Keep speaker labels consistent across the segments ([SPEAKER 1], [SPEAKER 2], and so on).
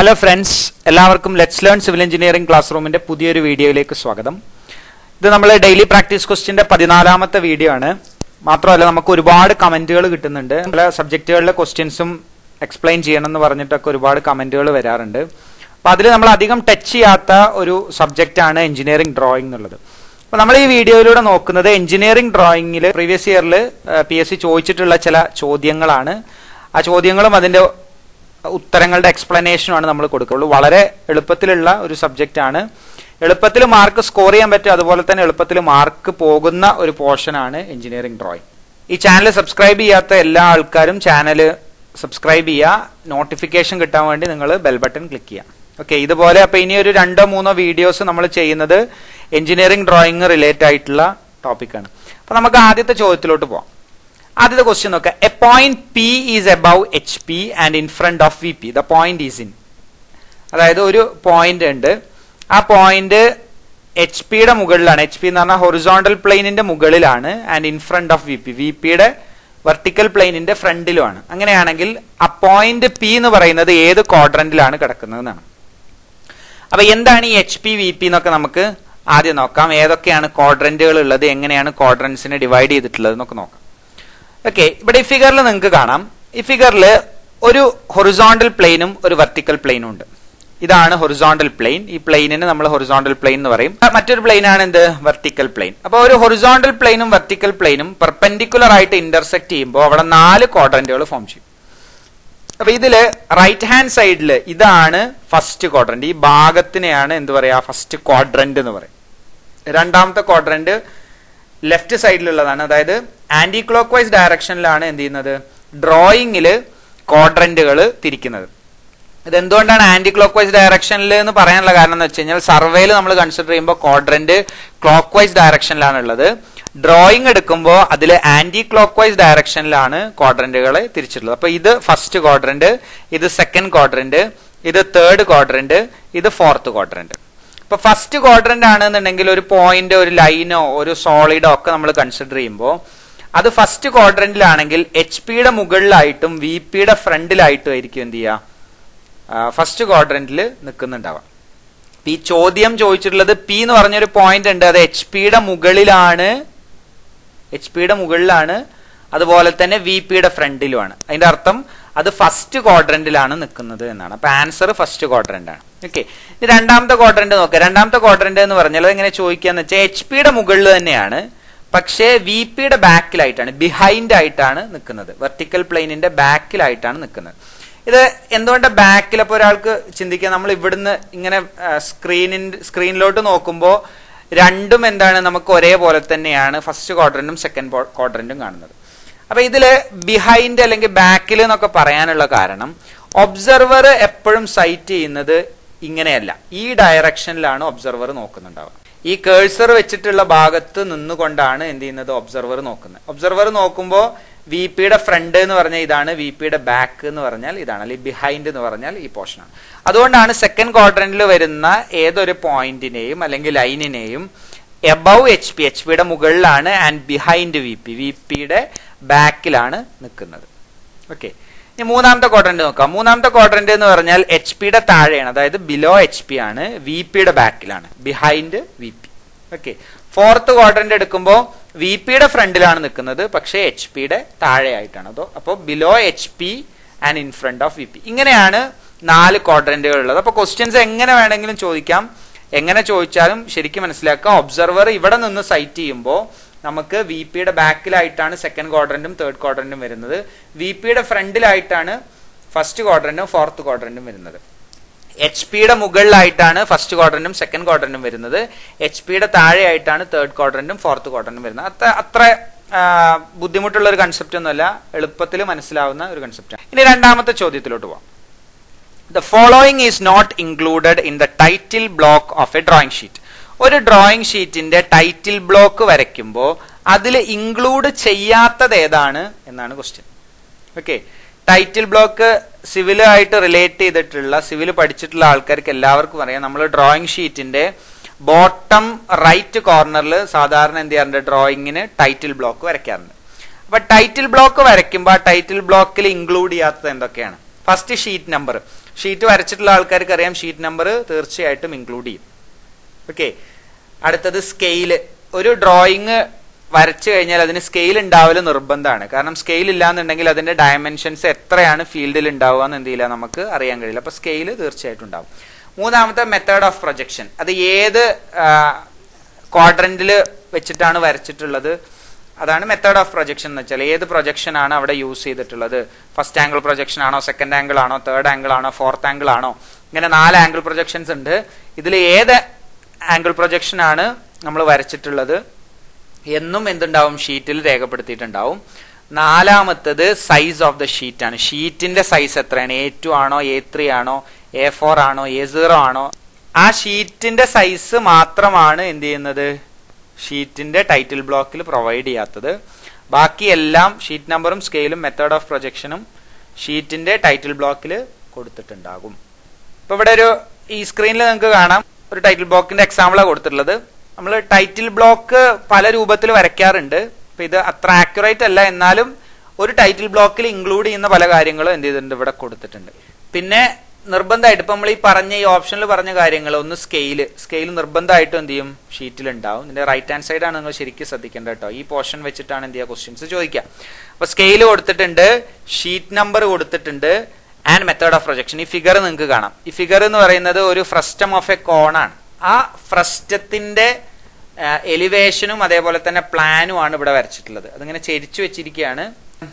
[SPEAKER 1] hello friends എല്ലാവർക്കും let's learn civil engineering ക്ലാസ് റൂമിന്റെ പുതിയൊരു വീഡിയോയിലേക്ക് സ്വാഗതം ഇത് നമ്മൾ ഡെയിലി പ്രാക്ടീസ് ക്വസ്റ്റിന്റെ പതിനാലാമത്തെ വീഡിയോ ആണ് മാത്രമല്ല നമുക്ക് ഒരുപാട് കമന്റുകൾ കിട്ടുന്നുണ്ട് പല സബ്ജക്റ്റുകളിലെ ക്വസ്റ്റ്യൻസും എക്സ്പ്ലെയിൻ ചെയ്യണം എന്ന് പറഞ്ഞിട്ടൊക്കെ ഒരുപാട് കമന്റുകൾ വരാറുണ്ട് അപ്പൊ അതിൽ നമ്മൾ അധികം ടച്ച് ചെയ്യാത്ത ഒരു സബ്ജക്റ്റ് ആണ് എഞ്ചിനീയറിംഗ് ഡ്രോയിങ് എന്നുള്ളത് അപ്പൊ നമ്മൾ ഈ വീഡിയോയിലൂടെ നോക്കുന്നത് എഞ്ചിനീയറിംഗ് ഡ്രോയിങ്ങിൽ പ്രീവിയസ് ഇയറിൽ പി എസ് സി ചോദിച്ചിട്ടുള്ള ചില ചോദ്യങ്ങളാണ് ആ ചോദ്യങ്ങളും അതിന്റെ ഉത്തരങ്ങളുടെ എക്സ്പ്ലനേഷനുമാണ് നമ്മൾ കൊടുക്കുള്ളൂ വളരെ എളുപ്പത്തിലുള്ള ഒരു സബ്ജക്റ്റ് ആണ് എളുപ്പത്തിൽ മാർക്ക് സ്കോർ ചെയ്യാൻ പറ്റും അതുപോലെ തന്നെ എളുപ്പത്തിൽ മാർക്ക് പോകുന്ന ഒരു പോർഷൻ ആണ് എഞ്ചിനീയറിംഗ് ഡ്രോയിങ് ഈ ചാനൽ സബ്സ്ക്രൈബ് ചെയ്യാത്ത എല്ലാ ആൾക്കാരും ചാനൽ സബ്സ്ക്രൈബ് ചെയ്യുക നോട്ടിഫിക്കേഷൻ കിട്ടാൻ വേണ്ടി നിങ്ങൾ ബെൽ ബട്ടൺ ക്ലിക്ക് ചെയ്യാം ഓക്കെ ഇതുപോലെ അപ്പൊ ഇനി ഒരു രണ്ടോ മൂന്നോ വീഡിയോസ് നമ്മൾ ചെയ്യുന്നത് എഞ്ചിനീയറിംഗ് ഡ്രോയിങ് റിലേറ്റ് ആയിട്ടുള്ള ടോപ്പിക്കാണ് അപ്പൊ നമുക്ക് ആദ്യത്തെ ചോദ്യത്തിലോട്ട് പോവാം ആദ്യത്തെ ക്വസ്റ്റ്യൻ നോക്കാം a point P is above H P and in front of V P the point is in അതായത് ഒരു പോയിന്റ് ഉണ്ട് ആ പോയിന്റ് എച്ച് പിയുടെ മുകളിലാണ് എച്ച് പി എന്ന് പറഞ്ഞാൽ ഹൊറിസോണ്ടൽ പ്ലെയിനിന്റെ മുകളിലാണ് and in front of V P V പിയുടെ വെർട്ടിക്കൽ പ്ലെയിനിന്റെ ഫ്രണ്ടിലുമാണ് അങ്ങനെയാണെങ്കിൽ ആ പോയിന്റ് പി എന്ന് പറയുന്നത് ഏത് ക്വാഡ്രന്റിലാണ് കിടക്കുന്നത് എന്നാണ് അപ്പൊ എന്താണ് ഈ എച്ച് പി വി പി എന്നൊക്കെ നമുക്ക് ആദ്യം നോക്കാം ഏതൊക്കെയാണ് ക്വാഡ്രന്റുകൾ ഉള്ളത് എങ്ങനെയാണ് ക്വാഡ്രന്റ്സിനെ ഡിവൈഡ് ചെയ്തിട്ടുള്ളത് എന്നൊക്കെ നോക്കാം ഓക്കെ ഇവിടെ ഈ ഫിഗറിൽ നിങ്ങൾക്ക് കാണാം ഈ ഫിഗറിൽ ഒരു ഹൊറിസോണ്ടൽ പ്ലെയിനും ഒരു വെർട്ടിക്കൽ പ്ലെയിനും ഉണ്ട് ഇതാണ് ഹൊറിസോണ്ടൽ പ്ലെയിൻ ഈ പ്ലെയിനിന് നമ്മൾ ഹൊറിസോണ്ടൽ പ്ലെയിൻ എന്ന് പറയും മറ്റൊരു പ്ലെയിൻ ആണ് എന്ത് വെർട്ടിക്കൽ പ്ലെയിൻ അപ്പോൾ ഒരു ഹൊറിസോണ്ടൽ പ്ലെയിനും വെർട്ടിക്കൽ പ്ലെയിനും പെർപെൻഡിക്കുലർ ആയിട്ട് ഇന്റർസെക്ട് ചെയ്യുമ്പോൾ അവിടെ നാല് ക്വാഡ്രന്റുകൾ ഫോം ചെയ്യും അപ്പൊ ഇതില് റൈറ്റ് ഹാൻഡ് സൈഡില് ഇതാണ് ഫസ്റ്റ് ക്വാഡ്രന്റ് ഈ ഭാഗത്തിനെയാണ് എന്ത് പറയാ ഫസ്റ്റ് ക്വാഡ്രന്റ് എന്ന് പറയും രണ്ടാമത്തെ ക്വാഡ്രന്റ് ലെഫ്റ്റ് സൈഡിലുള്ളതാണ് അതായത് ആന്റി ക്ലോക്ക് വൈസ് ഡയറക്ഷനിലാണ് എന്ത് ചെയ്യുന്നത് ഡ്രോയിങ്ങിൽ ക്വാഡ്രന്റുകൾ തിരിക്കുന്നത് ഇത് എന്തുകൊണ്ടാണ് ആന്റി ക്ലോക്ക് വൈസ് ഡയറക്ഷനിൽ എന്ന് പറയാനുള്ള കാരണം എന്ന് വെച്ച് കഴിഞ്ഞാൽ സർവേയിൽ നമ്മൾ കൺസിഡർ ചെയ്യുമ്പോൾ ക്വാഡ്രന്റ് ക്ലോക്ക് വൈസ് ഡയറക്ഷനിലാണ് ഉള്ളത് ഡ്രോയിങ് എടുക്കുമ്പോൾ അതിൽ ആന്റി ക്ലോക്ക് വൈസ് ഡയറക്ഷനിലാണ് ക്വാഡ്രന്റുകളെ തിരിച്ചിട്ടുള്ളത് അപ്പൊ ഇത് ഫസ്റ്റ് ക്വാഡ്രന്റ് ഇത് സെക്കൻഡ് ക്വാഡ്രന്റ് ഇത് തേർഡ് ക്വാഡ്രന്റ് ഇത് ഫോർത്ത് ക്വാഡ്രന്റ് ഇപ്പൊ ഫസ്റ്റ് ക്വാഡ്രന്റ് ആണെന്നുണ്ടെങ്കിൽ ഒരു പോയിന്റ് ഒരു ലൈനോ ഒരു സോളിഡോ ഒക്കെ നമ്മൾ കൺസിഡർ ചെയ്യുമ്പോൾ അത് ഫസ്റ്റ് ക്വാഡ്രന്റിലാണെങ്കിൽ എച്ച് പിയുടെ മുകളിലായിട്ടും വി പിയുടെ ഫ്രണ്ടിലായിട്ടും ആയിരിക്കും എന്ത് ചെയ്യുക ഫസ്റ്റ് ക്വാഡ്രന്റിൽ നിൽക്കുന്നുണ്ടാവാം ഈ ചോദ്യം ചോദിച്ചിട്ടുള്ളത് പി എന്ന് പറഞ്ഞൊരു പോയിന്റ് ഉണ്ട് അത് എച്ച് പിയുടെ മുകളിലാണ് എച്ച് പിയുടെ മുകളിലാണ് അതുപോലെ തന്നെ വി പിയുടെ ഫ്രണ്ടിലുമാണ് അതിന്റെ അർത്ഥം അത് ഫസ്റ്റ് ക്വാഡ്രന്റിലാണ് നിൽക്കുന്നത് എന്നാണ് അപ്പൊ ആൻസർ ഫസ്റ്റ് ക്വാഡ്രന്റ് ആണ് ഓക്കെ ഇനി രണ്ടാമത്തെ ക്വാഡ്രന്റ് നോക്കുക രണ്ടാമത്തെ ക്വാഡ്രന്റ് എന്ന് പറഞ്ഞാൽ എങ്ങനെ ചോദിക്കാന്ന് വെച്ചാൽ എച്ച് പിയുടെ മുകളിൽ തന്നെയാണ് പക്ഷേ വി പിയുടെ ബാക്കിലായിട്ടാണ് ബിഹൈൻഡ് ആയിട്ടാണ് നിൽക്കുന്നത് വെർട്ടിക്കൽ പ്ലെയിനിന്റെ ബാക്കിലായിട്ടാണ് നിൽക്കുന്നത് ഇത് എന്തുകൊണ്ട് ബാക്കിൽ അപ്പോൾ ഒരാൾക്ക് ചിന്തിക്കാം നമ്മൾ ഇവിടുന്ന് ഇങ്ങനെ സ്ക്രീനിന്റെ സ്ക്രീനിലോട്ട് നോക്കുമ്പോൾ രണ്ടും എന്താണ് നമുക്ക് ഒരേപോലെ തന്നെയാണ് ഫസ്റ്റ് ക്വാഡ്രന്റും സെക്കൻഡ് ക്വാഡ്രന്റും കാണുന്നത് അപ്പൊ ഇതില് ബിഹൈൻഡ് അല്ലെങ്കിൽ ബാക്കിൽ എന്നൊക്കെ പറയാനുള്ള കാരണം ഒബ്സർവർ എപ്പോഴും സൈറ്റ് ചെയ്യുന്നത് ഇങ്ങനെയല്ല ഈ ഡയറക്ഷനിലാണ് ഒബ്സർവർ നോക്കുന്നുണ്ടാവുക ഈ കേഴ്സർ വെച്ചിട്ടുള്ള ഭാഗത്ത് നിന്നുകൊണ്ടാണ് എന്ത് ചെയ്യുന്നത് ഒബ്സർവർ നോക്കുന്നത് ഒബ്സർവർ നോക്കുമ്പോൾ വി പിയുടെ ഫ്രണ്ട് എന്ന് പറഞ്ഞാൽ ഇതാണ് വി പിയുടെ ബാക്ക് എന്ന് പറഞ്ഞാൽ ഇതാണ് അല്ലെങ്കിൽ ബിഹൈൻഡ് എന്ന് പറഞ്ഞാൽ ഈ പോർഷനാണ് അതുകൊണ്ടാണ് സെക്കൻഡ് ക്വാഡ്രന്റിൽ വരുന്ന ഏതൊരു പോയിന്റിനെയും അല്ലെങ്കിൽ ലൈനിനെയും എബവ് എച്ച് പി എച്ച് പിയുടെ മുകളിലാണ് and behind V P V പിയുടെ ബാക്കിലാണ് നിൽക്കുന്നത് ഓക്കെ ഇനി മൂന്നാമത്തെ ക്വാഡ്രന്റ് നോക്കാം മൂന്നാമത്തെ ക്വാഡ്രന്റ് എന്ന് പറഞ്ഞാൽ എച്ച് പിയുടെ താഴെയാണ് അതായത് ബിലോ എച്ച് പി ആണ് വി പിയുടെ ബാക്കിലാണ് behind V P okay fourth quadrant എടുക്കുമ്പോൾ വി പിയുടെ ഫ്രണ്ടിലാണ് നിൽക്കുന്നത് പക്ഷേ എച്ച് പിയുടെ താഴെയായിട്ടാണ് അതോ അപ്പോൾ below H P and in front of V P ഇങ്ങനെയാണ് നാല് ക്വാഡ്രന്റുകൾ ഉള്ളത് അപ്പോൾ ക്വസ്റ്റ്യൻസ് എങ്ങനെ വേണമെങ്കിലും ചോദിക്കാം എങ്ങനെ ചോദിച്ചാലും ശരിക്കും മനസ്സിലാക്കുക ഒബ്സർവർ ഇവിടെ നിന്ന് സൈറ്റ് ചെയ്യുമ്പോൾ നമുക്ക് വി പിയുടെ ബാക്കിലായിട്ടാണ് സെക്കൻഡ് ക്വാഡ്രന്റും തേർഡ് ക്വാഡ്രന്റും വരുന്നത് വി പിയുടെ ഫ്രണ്ടിലായിട്ടാണ് ഫസ്റ്റ് ക്വാഡ്രന്റും ഫോർത്ത് ക്വാഡ്രന്റും വരുന്നത് എച്ച് പിയുടെ മുകളിലായിട്ടാണ് ഫസ്റ്റ് ക്വാഡ്രന്റും സെക്കൻഡ് ക്വാഡ്രന്റും വരുന്നത് എച്ച് പിയുടെ താഴെയായിട്ടാണ് തേർഡ് ക്വാഡ്രന്റും ഫോർത്ത് ക്വാഡ്രന്റും വരുന്നത് അത്ര അത്ര ബുദ്ധിമുട്ടുള്ള ഒരു കൺസെപ്റ്റ് ഒന്നുമല്ല എളുപ്പത്തിൽ മനസ്സിലാവുന്ന ഒരു കൺസെപ്റ്റ് ഇനി രണ്ടാമത്തെ ചോദ്യത്തിലോട്ട് പോവാം the following is not included in the title block of a drawing sheet ഒരു ഡ്രോയിങ് ഷീറ്റിന്റെ ടൈറ്റിൽ ബ്ലോക്ക് വരയ്ക്കുമ്പോൾ അതിൽ ഇൻക്ലൂഡ് ചെയ്യാത്തത് ഏതാണ് എന്നാണ് ക്വസ്റ്റ്യൻ ഓക്കെ ടൈറ്റിൽ ബ്ലോക്ക് സിവിലുമായിട്ട് റിലേറ്റ് ചെയ്തിട്ടുള്ള സിവിൽ പഠിച്ചിട്ടുള്ള ആൾക്കാർക്ക് എല്ലാവർക്കും അറിയാം നമ്മൾ ഡ്രോയിങ് ഷീറ്റിന്റെ ബോട്ടം റൈറ്റ് കോർണറിൽ സാധാരണ എന്ത് ചെയ്യാറുണ്ട് ഡ്രോയിങ്ങിന് ടൈറ്റിൽ ബ്ലോക്ക് വരയ്ക്കാറുണ്ട് അപ്പൊ ടൈറ്റിൽ ബ്ലോക്ക് വരയ്ക്കുമ്പോൾ ആ ടൈറ്റിൽ ബ്ലോക്കിൽ ഇൻക്ലൂഡ് ചെയ്യാത്തത് എന്തൊക്കെയാണ് ഫസ്റ്റ് ഷീറ്റ് നമ്പർ ഷീറ്റ് വരച്ചിട്ടുള്ള ആൾക്കാർക്ക് അറിയാം ഷീറ്റ് നമ്പർ തീർച്ചയായിട്ടും ഇൻക്ലൂഡ് ചെയ്യും ഓക്കെ അടുത്തത് സ്കെയില് ഒരു ഡ്രോയിങ് വരച്ചു കഴിഞ്ഞാൽ അതിന് സ്കെയിൽ ഉണ്ടാവല് നിർബന്ധമാണ് കാരണം സ്കെയിൽ ഇല്ലാന്നുണ്ടെങ്കിൽ അതിന്റെ ഡയമെൻഷൻസ് എത്രയാണ് ഫീൽഡിൽ ഉണ്ടാവുക എന്ന് എന്ത് ചെയ്യില്ല നമുക്ക് അറിയാൻ കഴിയില്ല അപ്പൊ സ്കെയിൽ തീർച്ചയായിട്ടും ഉണ്ടാവും മൂന്നാമത്തെ മെത്തേഡ് ഓഫ് പ്രൊജക്ഷൻ അത് ഏത് ക്വാഡ്രന്റിൽ വെച്ചിട്ടാണ് വരച്ചിട്ടുള്ളത് അതാണ് മെത്തേഡ് ഓഫ് പ്രൊജക്ഷൻ എന്ന് വെച്ചാൽ ഏത് പ്രൊജക്ഷൻ ആണ് അവിടെ യൂസ് ചെയ്തിട്ടുള്ളത് ഫസ്റ്റ് ആംഗിൾ പ്രൊജക്ഷൻ ആണോ സെക്കൻഡ് ആംഗിൾ ആണോ തേർഡ് ആംഗിൾ ആണോ ഫോർത്ത് ആംഗിൾ ആണോ ഇങ്ങനെ നാല് ആംഗിൾ പ്രൊജക്ഷൻസ് ഉണ്ട് ഇതിൽ ഏത് ആംഗിൾ പ്രൊജക്ഷൻ ആണ് നമ്മൾ വരച്ചിട്ടുള്ളത് എന്നും എന്തുണ്ടാവും ഷീറ്റിൽ രേഖപ്പെടുത്തിയിട്ടുണ്ടാവും നാലാമത്തത് സൈസ് ഓഫ് ദ ഷീറ്റ് ആണ് ഷീറ്റിന്റെ സൈസ് എത്രയാണ് എ ടു ആണോ എ ത്രീ ആണോ എ ഫോർ ആണോ എ സീറോ ആണോ ആ ഷീറ്റിന്റെ സൈസ് മാത്രമാണ് എന്ത് ചെയ്യുന്നത് ഷീറ്റിന്റെ ടൈറ്റിൽ ബ്ലോക്കിൽ പ്രൊവൈഡ് ചെയ്യാത്തത് ബാക്കി എല്ലാം ഷീറ്റ് നമ്പറും സ്കെയിലും മെത്തേഡ് ഓഫ് പ്രൊജക്ഷനും ഷീറ്റിന്റെ ടൈറ്റിൽ ബ്ലോക്കിൽ കൊടുത്തിട്ടുണ്ടാകും ഇപ്പൊ ഇവിടെ ഒരു ഈ സ്ക്രീനിൽ നിങ്ങൾക്ക് കാണാം ഒരു ടൈറ്റിൽ ബ്ലോക്കിന്റെ എക്സാമ്പിളാണ് കൊടുത്തിട്ടുള്ളത് നമ്മൾ ടൈറ്റിൽ ബ്ലോക്ക് പല രൂപത്തിൽ വരയ്ക്കാറുണ്ട് അപ്പൊ ഇത് അത്ര ആക്യുറേറ്റ് അല്ല എന്നാലും ഒരു ടൈറ്റിൽ ബ്ലോക്കിൽ ഇൻക്ലൂഡ് ചെയ്യുന്ന പല കാര്യങ്ങളും എന്ത് ചെയ്തിട്ടുണ്ട് ഇവിടെ കൊടുത്തിട്ടുണ്ട് പിന്നെ നിർബന്ധമായിട്ട് ഇപ്പൊ നമ്മൾ ഈ പറഞ്ഞ ഈ ഓപ്ഷനിൽ പറഞ്ഞ കാര്യങ്ങൾ ഒന്ന് സ്കെയില് സ്കെയിൽ നിർബന്ധമായിട്ടും എന്ത് ചെയ്യും ഷീറ്റിൽ ഉണ്ടാവും ഇതിന്റെ റൈറ്റ് ഹാൻഡ് സൈഡാണ് നിങ്ങൾ ശരിക്കും ശ്രദ്ധിക്കേണ്ടത് കേട്ടോ ഈ പോർഷൻ വെച്ചിട്ടാണ് എന്ത് ചെയ്യുക ക്വസ്റ്റ്യൻസ് ചോദിക്കുക അപ്പൊ സ്കെയിൽ കൊടുത്തിട്ടുണ്ട് ഷീറ്റ് നമ്പർ കൊടുത്തിട്ടുണ്ട് ആൻഡ് മെത്തേഡ് ഓഫ് പ്രൊജക്ഷൻ ഈ ഫിഗർ നിങ്ങൾക്ക് കാണാം ഈ ഫിഗർ എന്ന് പറയുന്നത് ഒരു ഫ്രസ്റ്റം ഓഫ് എ കോണാണ് ആ ഫ്രസ്റ്റത്തിന്റെ എലിവേഷനും അതേപോലെ തന്നെ പ്ലാനും ആണ് ഇവിടെ വരച്ചിട്ടുള്ളത് അതിങ്ങനെ ചെരിച്ചു വെച്ചിരിക്കുകയാണ്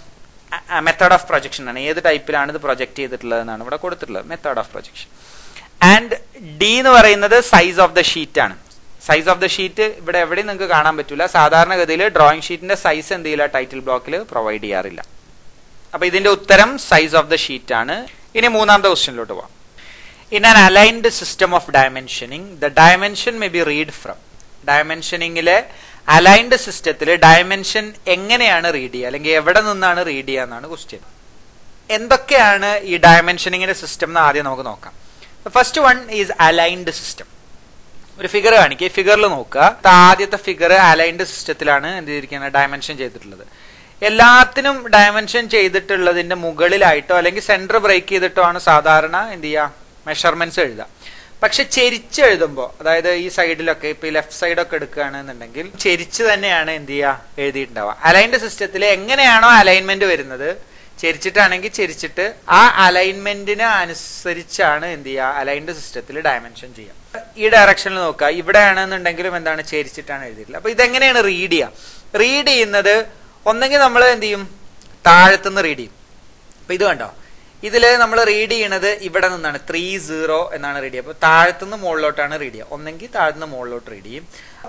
[SPEAKER 1] മെത്തേഡ് ഓഫ് പ്രൊജക്ഷൻ ആണ് ഏത് ടൈപ്പിലാണ് ഇത് പ്രൊജക്ട് ചെയ്തിട്ടുള്ളത് എന്നാണ് ഇവിടെ കൊടുത്തിട്ടുള്ളത് method of projection and D എന്ന് പറയുന്നത് സൈസ് ഓഫ് ദ ഷീറ്റ് ആണ് സൈസ് ഓഫ് ദ ഷീറ്റ് ഇവിടെ എവിടെയും നിങ്ങൾക്ക് കാണാൻ പറ്റില്ല സാധാരണഗതിയിൽ ഡ്രോയിങ് ഷീറ്റിന്റെ സൈസ് എന്ത് ചെയ്യില്ല ടൈറ്റിൽ ബ്ലോക്കിൽ പ്രൊവൈഡ് ചെയ്യാറില്ല അപ്പൊ ഇതിന്റെ ഉത്തരം സൈസ് ഓഫ് ദ ഷീറ്റ് ആണ് ഇനി മൂന്നാമത്തെ ക്വസ്റ്റ്യനിലോട്ട് പോവാം in an aligned system of dimensioning the dimension may be read from ഡയമെൻഷനിങ്ങിലെ അലൈൻഡ് സിസ്റ്റത്തിൽ ഡയമെൻഷൻ എങ്ങനെയാണ് റീഡ് ചെയ്യുക അല്ലെങ്കിൽ എവിടെ നിന്നാണ് റീഡ് ചെയ്യുക എന്നാണ് ക്വസ്റ്റ്യൻ എന്തൊക്കെയാണ് ഈ ഡയമെൻഷനിങ്ങിന്റെ സിസ്റ്റം എന്ന് ആദ്യം നമുക്ക് നോക്കാം first one is aligned system ഒരു ഫിഗർ കാണിക്കുക ഈ ഫിഗറിൽ നോക്കുക ആദ്യത്തെ ഫിഗർ അലൈൻഡ് സിസ്റ്റത്തിലാണ് എന്ത് ചെയ്തിരിക്കുന്നത് ഡയമെൻഷൻ ചെയ്തിട്ടുള്ളത് എല്ലാത്തിനും ഡയമെൻഷൻ ചെയ്തിട്ടുള്ളതിന്റെ മുകളിലായിട്ടോ അല്ലെങ്കിൽ സെന്റർ ബ്രേക്ക് ചെയ്തിട്ടോ ആണ് സാധാരണ എന്ത് ചെയ്യുക മെഷർമെന്റ്സ് എഴുതുക പക്ഷെ ചെരിച്ച് എഴുതുമ്പോൾ അതായത് ഈ സൈഡിലൊക്കെ ഇപ്പൊ ഈ ലെഫ്റ്റ് സൈഡൊക്കെ എടുക്കുകയാണെന്നുണ്ടെങ്കിൽ ചെരിച്ച് തന്നെയാണ് എന്ത് ചെയ്യുക എഴുതിയിട്ടുണ്ടാവുക അലൈൻഡ് സിസ്റ്റത്തിൽ എങ്ങനെയാണോ അലൈൻമെന്റ് വരുന്നത് ചെരിച്ചിട്ടാണെങ്കിൽ ചെരിച്ചിട്ട് ആ അലൈൻമെന്റിന് അനുസരിച്ചാണ് എന്ത് ചെയ്യുക അലൈൻഡ് സിസ്റ്റത്തിൽ ഡയമെൻഷൻ ചെയ്യുക ഈ ഡയറക്ഷനിൽ നോക്കുക ഇവിടെയാണെന്നുണ്ടെങ്കിലും എന്താണ് ചെരിച്ചിട്ടാണ് എഴുതിയിട്ടുള്ളത് അപ്പൊ ഇതെങ്ങനെയാണ് റീഡ് ചെയ്യുക റീഡ് ചെയ്യുന്നത് ഒന്നെങ്കിൽ നമ്മൾ എന്ത് ചെയ്യും താഴത്തുനിന്ന് റീഡ് ചെയ്യും അപ്പൊ ഇത് കണ്ടോ ഇതിൽ നമ്മൾ റീഡ് ചെയ്യണത് ഇവിടെ നിന്നാണ് ത്രീ സീറോ എന്നാണ് റീഡ് ചെയ്യുക അപ്പൊ താഴത്തുനിന്ന് മുകളിലോട്ടാണ് റീഡ് ചെയ്യുക ഒന്നെങ്കിൽ താഴത്തുനിന്ന് മുകളിലോട്ട് റീഡ് ചെയ്യും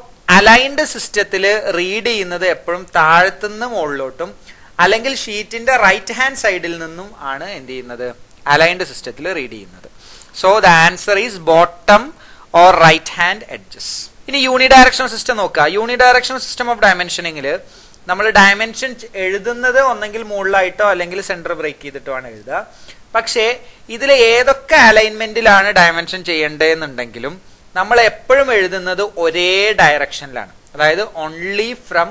[SPEAKER 1] അലൈൻഡ് സിസ്റ്റത്തിൽ റീഡ് ചെയ്യുന്നത് എപ്പോഴും താഴത്തുനിന്ന് മുകളിലോട്ടും അല്ലെങ്കിൽ ഷീറ്റിന്റെ റൈറ്റ് ഹാൻഡ് സൈഡിൽ നിന്നും ആണ് എന്ത് ചെയ്യുന്നത് അലൈൻഡ് സിസ്റ്റത്തിൽ റീഡ് ചെയ്യുന്നത് so the answer is bottom or right hand edges ഇനി യൂണി ഡയറക്ഷൻ സിസ്റ്റം നോക്കുക യൂണി ഡയറക്ഷൻ സിസ്റ്റം ഓഫ് ഡയമെൻഷനിങ്ങിൽ നമ്മൾ ഡയമെൻഷൻ എഴുതുന്നത് ഒന്നെങ്കിൽ മുകളിലായിട്ടോ അല്ലെങ്കിൽ സെന്റർ ബ്രേക്ക് ചെയ്തിട്ടോ ആണ് എഴുതുക പക്ഷേ ഇതിൽ ഏതൊക്കെ അലൈൻമെന്റിലാണ് ഡയമെൻഷൻ ചെയ്യേണ്ടതെന്നുണ്ടെങ്കിലും നമ്മൾ എപ്പോഴും എഴുതുന്നത് ഒരേ ഡയറക്ഷനിലാണ് അതായത് only from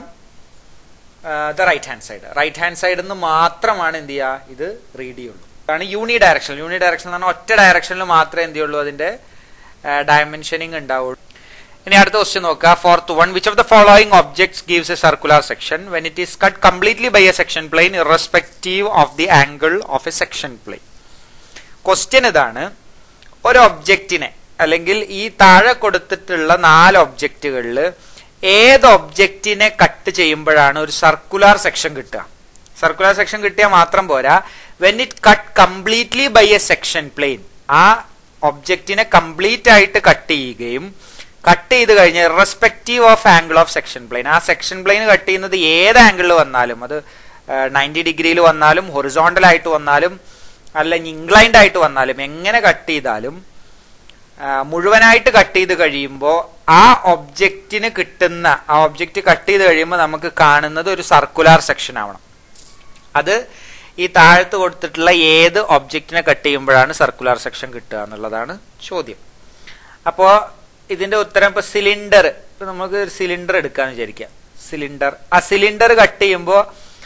[SPEAKER 1] the right hand side right hand സൈഡിൽ നിന്ന് മാത്രമാണ് എന്ത് ചെയ്യുക ഇത് റീഡ് ചെയ്യുള്ളൂ അതാണ് യൂണി ഡയറക്ഷൻ യൂണി ഡയറക്ഷൻ എന്ന് പറഞ്ഞാൽ ഒറ്റ ഡയറക്ഷനിൽ മാത്രമേ എന്ത് ചെയ്യുള്ളൂ അതിന്റെ ഡയമെൻഷനിങ് ഉണ്ടാവുള്ളൂ ഇനി അടുത്ത ക്വസ്റ്റ്യൻ നോക്കുക fourth one which of the following objects gives a circular section when it is cut completely by a section plane irrespective of the angle of a section plane question ഇതാണ് ഒരു ഒബ്ജക്റ്റിനെ അല്ലെങ്കിൽ ഈ താഴെ കൊടുത്തിട്ടുള്ള നാല് ഒബ്ജക്റ്റുകളിൽ ഏത് ഒബ്ജക്റ്റിനെ കട്ട് ചെയ്യുമ്പോഴാണ് ഒരു സർക്കുലർ സെക്ഷൻ കിട്ടുക സർക്കുലർ സെക്ഷൻ കിട്ടിയാൽ മാത്രം പോരാ when it cut completely by a section plane ആ ഒബ്ജക്റ്റിനെ കംപ്ലീറ്റ് ആയിട്ട് കട്ട് ചെയ്യുകയും കട്ട് ചെയ്ത് കഴിഞ്ഞാൽ irrespective of angle of section plane ആ സെക്ഷൻ പ്ലെയിൻ കട്ട് ചെയ്യുന്നത് ഏത് ആംഗിളിൽ വന്നാലും അത് നയൻറ്റി ഡിഗ്രിയിൽ വന്നാലും ഹൊറിസോണ്ടൽ ആയിട്ട് വന്നാലും അല്ലെങ്കിൽ ഇൻക്ലൈൻഡ് ആയിട്ട് വന്നാലും എങ്ങനെ കട്ട് ചെയ്താലും മുഴുവനായിട്ട് കട്ട് ചെയ്ത് കഴിയുമ്പോൾ ആ ഒബ്ജക്റ്റിന് കിട്ടുന്ന ആ ഒബ്ജക്റ്റ് കട്ട് ചെയ്ത് കഴിയുമ്പോൾ നമുക്ക് കാണുന്നത് ഒരു സർക്കുലർ സെക്ഷൻ ആവണം അത് ഈ താഴത്ത് കൊടുത്തിട്ടുള്ള ഏത് ഒബ്ജക്റ്റിനെ കട്ട് ചെയ്യുമ്പോഴാണ് സർക്കുലർ സെക്ഷൻ കിട്ടുക എന്നുള്ളതാണ് ചോദ്യം അപ്പോ ഇതിന്റെ ഉത്തരം ഇപ്പൊ സിലിണ്ടർ ഇപ്പൊ നമുക്ക് ഒരു സിലിണ്ടർ എടുക്കാന്ന് വിചാരിക്കാം സിലിണ്ടർ ആ സിലിണ്ടർ കട്ട് ചെയ്യുമ്പോൾ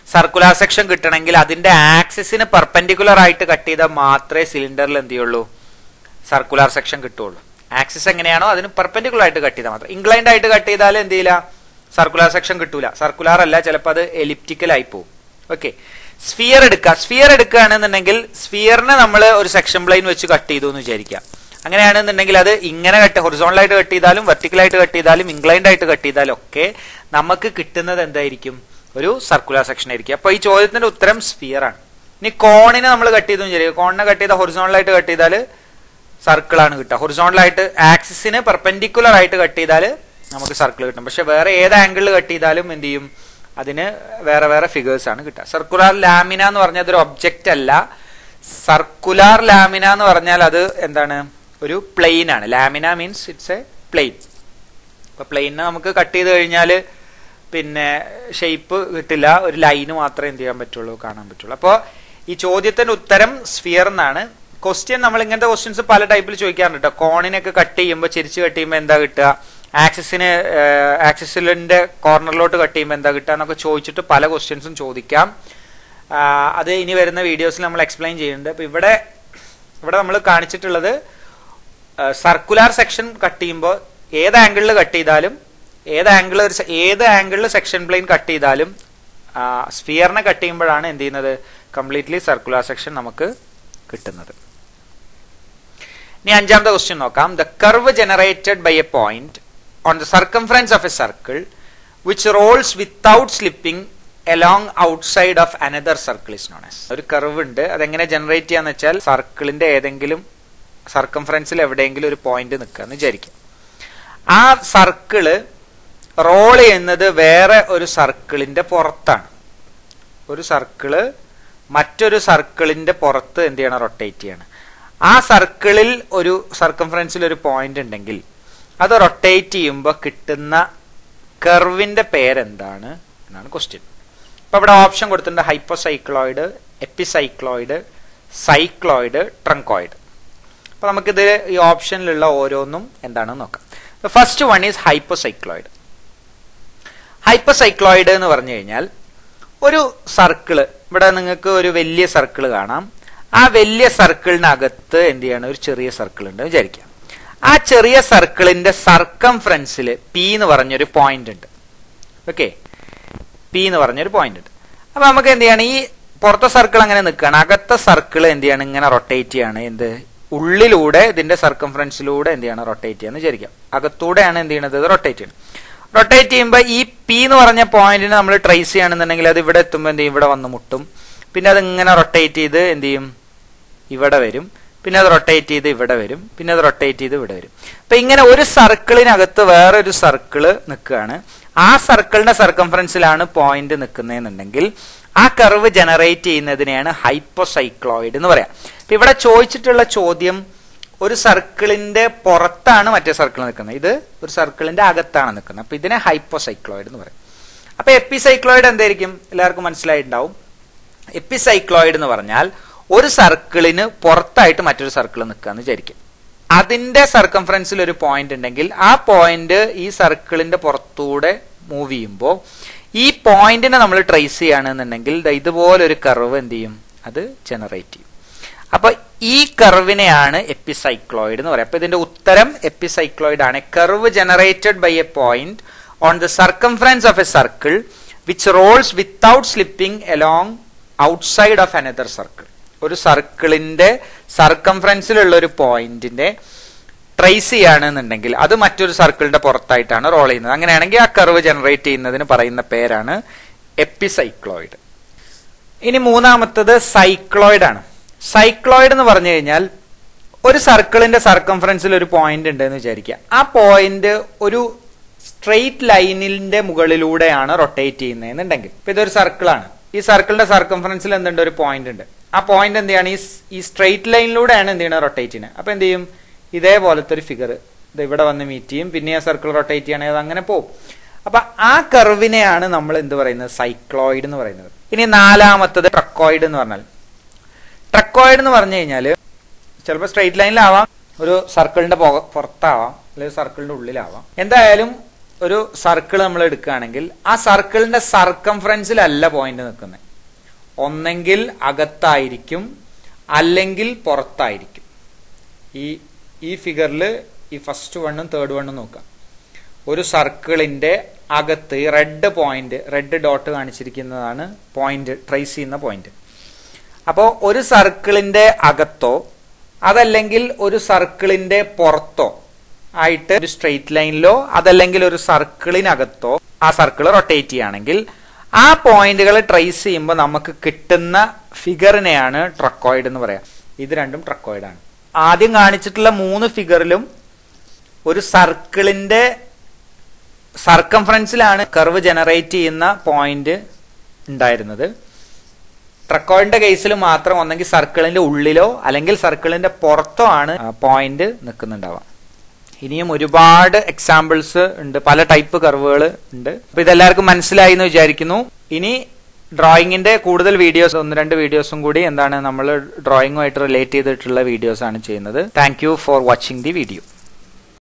[SPEAKER 1] സർക്കുലർ സെക്ഷൻ കിട്ടണമെങ്കിൽ അതിന്റെ ആക്സിസിന് പെർപെൻഡിക്കുലർ ആയിട്ട് കട്ട് ചെയ്താൽ മാത്രമേ സിലിണ്ടറിൽ എന്ത് ചെയ്യുള്ളൂ സർക്കുലർ സെക്ഷൻ കിട്ടുള്ളൂ ആക്സിസ് എങ്ങനെയാണോ അതിന് പെർപെൻഡിക്കുലർ ആയിട്ട് കട്ട് ചെയ്താൽ മാത്രം ഇൻക്ലൈൻഡ് ആയിട്ട് കട്ട് ചെയ്താൽ എന്ത് ചെയ്യില്ല സർക്കുലർ സെക്ഷൻ കിട്ടൂല സർക്കുലർ അല്ല ചിലപ്പോൾ അത് എലിപ്റ്റിക്കൽ ആയി പോകും ഓക്കെ സ്ഫിയർ എടുക്കുക സ്ഫിയർ എടുക്കുകയാണെന്നുണ്ടെങ്കിൽ സ്ഫിയറിനെ നമ്മൾ ഒരു സെക്ഷൻ പ്ലെയിൻ വെച്ച് കട്ട് ചെയ്തു എന്ന് വിചാരിക്കാം അങ്ങനെയാണെന്നുണ്ടെങ്കിൽ അത് ഇങ്ങനെ കട്ട് ഹൊറിസോണലായിട്ട് കട്ട് ചെയ്താലും വെർട്ടിക്കലായിട്ട് കട്ട് ചെയ്താലും ഇൻക്ലൈൻഡ് ആയിട്ട് കട്ട് ചെയ്താലും ഒക്കെ നമുക്ക് കിട്ടുന്നത് എന്തായിരിക്കും ഒരു സർക്കുലർ സെക്ഷൻ ആയിരിക്കും അപ്പൊ ഈ ചോദ്യത്തിന്റെ ഉത്തരം സ്ഫിയർ ആണ് ഇനി കോണിനെ നമ്മൾ കട്ട് ചെയ്തു വിചാരിക്കും കോണിനെ കട്ട് ചെയ്താൽ ഹൊറിസോണലായിട്ട് കട്ട് ചെയ്താൽ സർക്കിൾ ആണ് കിട്ടുക ഹൊറിസോണലായിട്ട് ആക്സിസിന് പെർപെൻഡിക്കുലർ ആയിട്ട് കട്ട് ചെയ്താൽ നമുക്ക് സർക്കിൾ കിട്ടും പക്ഷെ വേറെ ഏത് ആംഗിളിൽ കട്ട് ചെയ്താലും എന്ത് ചെയ്യും അതിന് വേറെ വേറെ ഫിഗേഴ്സ് ആണ് കിട്ടുക സർക്കുലർ ലാമിന എന്ന് പറഞ്ഞാൽ അതൊരു ഒബ്ജക്റ്റ് അല്ല സർക്കുലാർ ലാമിന എന്ന് പറഞ്ഞാൽ അത് എന്താണ് ഒരു പ്ലെയിൻ ആണ് lamina means it's a plane അപ്പൊ പ്ലെയിനെ നമുക്ക് കട്ട് ചെയ്ത് കഴിഞ്ഞാൽ പിന്നെ ഷേപ്പ് കിട്ടില്ല ഒരു ലൈന് മാത്രമേ എന്ത് ചെയ്യാൻ പറ്റുള്ളൂ കാണാൻ പറ്റുള്ളൂ അപ്പോൾ ഈ ചോദ്യത്തിന്റെ ഉത്തരം സ്ഫിയർ എന്നാണ് ക്വസ്റ്റ്യൻ നമ്മൾ ഇങ്ങനത്തെ ക്വസ്റ്റ്യൻസ് പല ടൈപ്പിൽ ചോദിക്കാറുണ്ട് കേട്ടോ കോണിനൊക്കെ കട്ട് ചെയ്യുമ്പോൾ ചിരിച്ച് കട്ട് ചെയ്യുമ്പോൾ എന്താ കിട്ടുക ആക്സിസിന് ആക്സിസിലിന്റെ കോർണറിലോട്ട് കട്ട് ചെയ്യുമ്പോൾ എന്താ കിട്ടുക എന്നൊക്കെ ചോദിച്ചിട്ട് പല ക്വസ്റ്റ്യൻസും ചോദിക്കാം ആ, അത് ഇനി വരുന്ന വീഡിയോസിൽ നമ്മൾ എക്സ്പ്ലെയിൻ ചെയ്യുന്നുണ്ട് അപ്പൊ ഇവിടെ ഇവിടെ നമ്മൾ കാണിച്ചിട്ടുള്ളത് സർക്കുലാർ സെക്ഷൻ കട്ട് ചെയ്യുമ്പോൾ ഏത് ആംഗിളിൽ കട്ട് ചെയ്താലും ഏത് ആംഗിൾ ഏത് ആംഗിളിൽ സെക്ഷൻ പ്ലെയിൻ കട്ട് ചെയ്താലും സ്ഫിയറിനെ കട്ട് ചെയ്യുമ്പോഴാണ് എന്ത് ചെയ്യുന്നത് കംപ്ലീറ്റ്ലി സർക്കുലാർ സെക്ഷൻ നമുക്ക് കിട്ടുന്നത് ഇനി അഞ്ചാമത്തെ ക്വസ്റ്റ്യൻ നോക്കാം the curve generated by a point on the circumference of a circle which rolls without slipping along outside of another circle is known as ഒരു കർവ് ഉണ്ട് അതെങ്ങനെ ജനറേറ്റ് ചെയ്യാന്ന് വെച്ചാൽ സർക്കിളിന്റെ ഏതെങ്കിലും സർക്കംഫറൻസിൽ എവിടെയെങ്കിലും ഒരു പോയിന്റ് നിൽക്കാന്ന് വിചാരിക്കും ആ സർക്കിള് റോൾ ചെയ്യുന്നത് വേറെ ഒരു സർക്കിളിന്റെ പുറത്താണ് ഒരു സർക്കിള് മറ്റൊരു സർക്കിളിന്റെ പുറത്ത് എന്ത് ചെയ്യണം റൊട്ടേറ്റ് ചെയ്യണം ആ സർക്കിളിൽ ഒരു സർക്കംഫറൻസിൽ ഒരു പോയിന്റ് ഉണ്ടെങ്കിൽ അത് റൊട്ടേറ്റ് ചെയ്യുമ്പോൾ കിട്ടുന്ന കർവിന്റെ പേരെന്താണ് എന്നാണ് ക്വസ്റ്റ്യൻ അപ്പൊ ഇവിടെ ഓപ്ഷൻ കൊടുത്തിട്ടുണ്ട് ഹൈപ്പോസൈക്ലോയിഡ് എപ്പിസൈക്ലോയിഡ് സൈക്ലോയിഡ് ട്രങ്കോയിഡ് അപ്പൊ നമുക്കിത് ഈ ഓപ്ഷനിലുള്ള ഓരോന്നും എന്താണെന്ന് നോക്കാം first one is hypocycloid hypocycloid എന്ന് പറഞ്ഞു കഴിഞ്ഞാൽ ഒരു സർക്കിള് ഇവിടെ നിങ്ങൾക്ക് ഒരു വലിയ സർക്കിള് കാണാം ആ വലിയ സർക്കിളിനകത്ത് എന്ത് ചെയ്യണം ഒരു ചെറിയ സർക്കിൾ ഉണ്ട് വിചാരിക്കാം ആ ചെറിയ സർക്കിളിന്റെ സർക്കംഫറൻസിൽ പി എന്ന് പറഞ്ഞൊരു പോയിന്റ് ഉണ്ട് ഓക്കെ പി എന്ന് പറഞ്ഞൊരു പോയിന്റ് ഉണ്ട് അപ്പൊ നമുക്ക് എന്ത് ചെയ്യണം ഈ പുറത്തെ സർക്കിൾ അങ്ങനെ നിൽക്കുകയാണ് അകത്തെ സർക്കിൾ എന്ത് ചെയ്യണം ഇങ്ങനെ റൊട്ടേറ്റ് ചെയ്യാണ് എന്ത് ഉള്ളിലൂടെ ഇതിന്റെ സർക്കംഫറൻസിലൂടെ എന്ത് ചെയ്യണം റൊട്ടേറ്റ് ചെയ്യാന്ന് വിചാരിക്കാം അകത്തൂടെയാണ് എന്ത് ചെയ്യണത് ഇത് റൊട്ടേറ്റ് ചെയ്യണം റൊട്ടേറ്റ് ചെയ്യുമ്പോൾ ഈ പി എന്ന് പറഞ്ഞ പോയിന്റിന് നമ്മൾ ട്രേസ് ചെയ്യുകയാണെന്നുണ്ടെങ്കിൽ അത് ഇവിടെ എത്തുമ്പോൾ എന്ത് ചെയ്യും ഇവിടെ വന്ന് മുട്ടും പിന്നെ അത് ഇങ്ങനെ റൊട്ടേറ്റ് ചെയ്ത് എന്ത് ചെയ്യും ഇവിടെ വരും പിന്നെ അത് റൊട്ടേറ്റ് ചെയ്ത് ഇവിടെ വരും പിന്നെ അത് റൊട്ടേറ്റ് ചെയ്ത് ഇവിടെ വരും അപ്പൊ ഇങ്ങനെ ഒരു സർക്കിളിനകത്ത് വേറൊരു സർക്കിള് നിൽക്കുകയാണ് ആ സർക്കിളിന്റെ സർക്കംഫറൻസിലാണ് പോയിന്റ് നിൽക്കുന്നതെന്നുണ്ടെങ്കിൽ ആ കർവ് ജനറേറ്റ് ചെയ്യുന്നതിനെയാണ് ഹൈപ്പോസൈക്ലോയിഡ് എന്ന് പറയാം അപ്പൊ ഇവിടെ ചോദിച്ചിട്ടുള്ള ചോദ്യം ഒരു സർക്കിളിന്റെ പുറത്താണ് മറ്റേ സർക്കിൾ നിൽക്കുന്നത് ഇത് ഒരു സർക്കിളിന്റെ അകത്താണ് നിൽക്കുന്നത് അപ്പൊ ഇതിനെ ഹൈപ്പോസൈക്ലോയിഡ് എന്ന് പറയും അപ്പൊ എപ്പിസൈക്ലോയിഡ് എന്തായിരിക്കും എല്ലാവർക്കും മനസ്സിലായിട്ടുണ്ടാവും എപ്പിസൈക്ലോയിഡ് എന്ന് പറഞ്ഞാൽ ഒരു സർക്കിളിന് പുറത്തായിട്ട് മറ്റൊരു സർക്കിൾ നിൽക്കാന്ന് വിചാരിക്കും അതിന്റെ സർക്കംഫറൻസിൽ ഒരു പോയിന്റ് ഉണ്ടെങ്കിൽ ആ പോയിന്റ് ഈ സർക്കിളിന്റെ പുറത്തൂടെ മൂവ് ചെയ്യുമ്പോൾ ഈ പോയിന്റിനെ നമ്മൾ ട്രേസ് ചെയ്യുകയാണെന്നുണ്ടെങ്കിൽ ദാ ഇതുപോലെ ഒരു കർവ് എന്ത് ചെയ്യും അത് ജനറേറ്റ് ചെയ്യും അപ്പൊ ഈ കർവിനെയാണ് എപ്പിസൈക്ലോയിഡ് എന്ന് പറയുക അപ്പൊ ഇതിന്റെ ഉത്തരം എപ്പിസൈക്ലോയിഡ് ആണ് curve generated by a point on the circumference of a circle which rolls without slipping along outside of another circle ഒരു സർക്കിളിന്റെ സർക്കംഫറൻസിലുള്ള ഒരു പോയിന്റിന്റെ ട്രേസ് ചെയ്യുകയാണെന്നുണ്ടെങ്കിൽ അത് മറ്റൊരു സർക്കിളിന്റെ പുറത്തായിട്ടാണ് റോൾ ചെയ്യുന്നത് അങ്ങനെയാണെങ്കിൽ ആ കർവ് ജനറേറ്റ് ചെയ്യുന്നതിന് പറയുന്ന പേരാണ് എപ്പിസൈക്ലോയിഡ് ഇനി മൂന്നാമത്തത് സൈക്ലോയിഡ് ആണ് സൈക്ലോയിഡ് എന്ന് പറഞ്ഞു കഴിഞ്ഞാൽ ഒരു സർക്കിളിന്റെ സർക്കംഫറൻസിൽ ഒരു പോയിന്റ് ഉണ്ട് എന്ന് വിചാരിക്കുക ആ പോയിന്റ് ഒരു സ്ട്രെയിറ്റ് ലൈനിന്റെ മുകളിലൂടെയാണ് റൊട്ടേറ്റ് ചെയ്യുന്നതെന്നുണ്ടെങ്കിൽ ഇപ്പൊ ഇതൊരു സർക്കിളാണ് ഈ സർക്കിളിന്റെ സർക്കംഫറൻസിൽ എന്തുണ്ട് ഒരു പോയിന്റ് ഉണ്ട് ആ പോയിന്റ് എന്ത് ചെയ്യാണ് ഈ ഈ സ്ട്രെയിറ്റ് ലൈനിലൂടെയാണ് എന്ത് ചെയ്യണത് റൊട്ടേറ്റ് ചെയ്യുന്നത് അപ്പൊ എന്ത് ചെയ്യും ഇതേപോലത്തെ ഒരു ഫിഗർ ഇത് ഇവിടെ വന്ന് മീറ്റ് ചെയ്യും പിന്നെ ആ സർക്കിൾ റൊട്ടേറ്റ് ചെയ്യണത് അങ്ങനെ പോകും അപ്പൊ ആ കർവിനെയാണ് നമ്മൾ എന്ത് പറയുന്നത് സൈക്ലോയിഡ് എന്ന് പറയുന്നത് ഇനി നാലാമത്തത് ട്രക്കോയിഡ് എന്ന് പറഞ്ഞാൽ ട്രക്കോയിഡ് എന്ന് പറഞ്ഞു കഴിഞ്ഞാൽ ചിലപ്പോൾ സ്ട്രെയിറ്റ് ലൈനിലാവാം ഒരു സർക്കിളിന്റെ പുറത്താവാം അല്ലെങ്കിൽ സർക്കിളിന്റെ ഉള്ളിലാവാം എന്തായാലും ഒരു സർക്കിൾ നമ്മൾ എടുക്കുകയാണെങ്കിൽ ആ സർക്കിളിന്റെ സർക്കംഫറൻസിലല്ല പോയിന്റ് നിൽക്കുന്നത് ഒന്നെങ്കിൽ അകത്തായിരിക്കും അല്ലെങ്കിൽ പുറത്തായിരിക്കും ഈ ഈ ഫിഗറിൽ ഈ ഫസ്റ്റ് വണ്ണും തേർഡ് വണ്ണും നോക്കാം ഒരു സർക്കിളിന്റെ അകത്ത് ഈ റെഡ് പോയിന്റ് റെഡ് ഡോട്ട് കാണിച്ചിരിക്കുന്നതാണ് പോയിന്റ് ട്രേസ് ചെയ്യുന്ന പോയിന്റ് അപ്പോൾ ഒരു സർക്കിളിന്റെ അകത്തോ അതല്ലെങ്കിൽ ഒരു സർക്കിളിന്റെ പുറത്തോ ആയിട്ട് ഒരു സ്ട്രെയിറ്റ് ലൈനിലോ അതല്ലെങ്കിൽ ഒരു സർക്കിളിനകത്തോ ആ സർക്കിൾ റൊട്ടേറ്റ് ചെയ്യുകയാണെങ്കിൽ ആ പോയിന്റുകൾ ട്രേസ് ചെയ്യുമ്പോൾ നമുക്ക് കിട്ടുന്ന ഫിഗറിനെയാണ് ട്രക്കോയിഡ് എന്ന് പറയാം ഇത് രണ്ടും ട്രക്കോയിഡ് ആണ് ആദ്യം കാണിച്ചിട്ടുള്ള മൂന്ന് ഫിഗറിലും ഒരു സർക്കിളിന്റെ സർക്കംഫറൻസിലാണ് കർവ് ജനറേറ്റ് ചെയ്യുന്ന പോയിന്റ് ഉണ്ടായിരുന്നത് ട്രക്കോയിഡിന്റെ കേസിൽ മാത്രം ഒന്നെങ്കിൽ സർക്കിളിന്റെ ഉള്ളിലോ അല്ലെങ്കിൽ സർക്കിളിന്റെ പുറത്തോ ആണ് പോയിന്റ് നിൽക്കുന്നുണ്ടാവുക ഇനിയും ഒരുപാട് എക്സാമ്പിൾസ് ഉണ്ട് പല ടൈപ്പ് കർവുകൾ ഉണ്ട് അപ്പൊ ഇതെല്ലാവർക്കും മനസ്സിലായി എന്ന് വിചാരിക്കുന്നു ഇനി ഡ്രോയിങ്ങിന്റെ കൂടുതൽ വീഡിയോസ് ഒന്ന് രണ്ട് വീഡിയോസും കൂടി എന്താണ് നമ്മൾ ഡ്രോയിങ്ങുമായിട്ട് റിലേറ്റ് ചെയ്തിട്ടുള്ള വീഡിയോസ് ആണ് ചെയ്യുന്നത് thank you for watching the video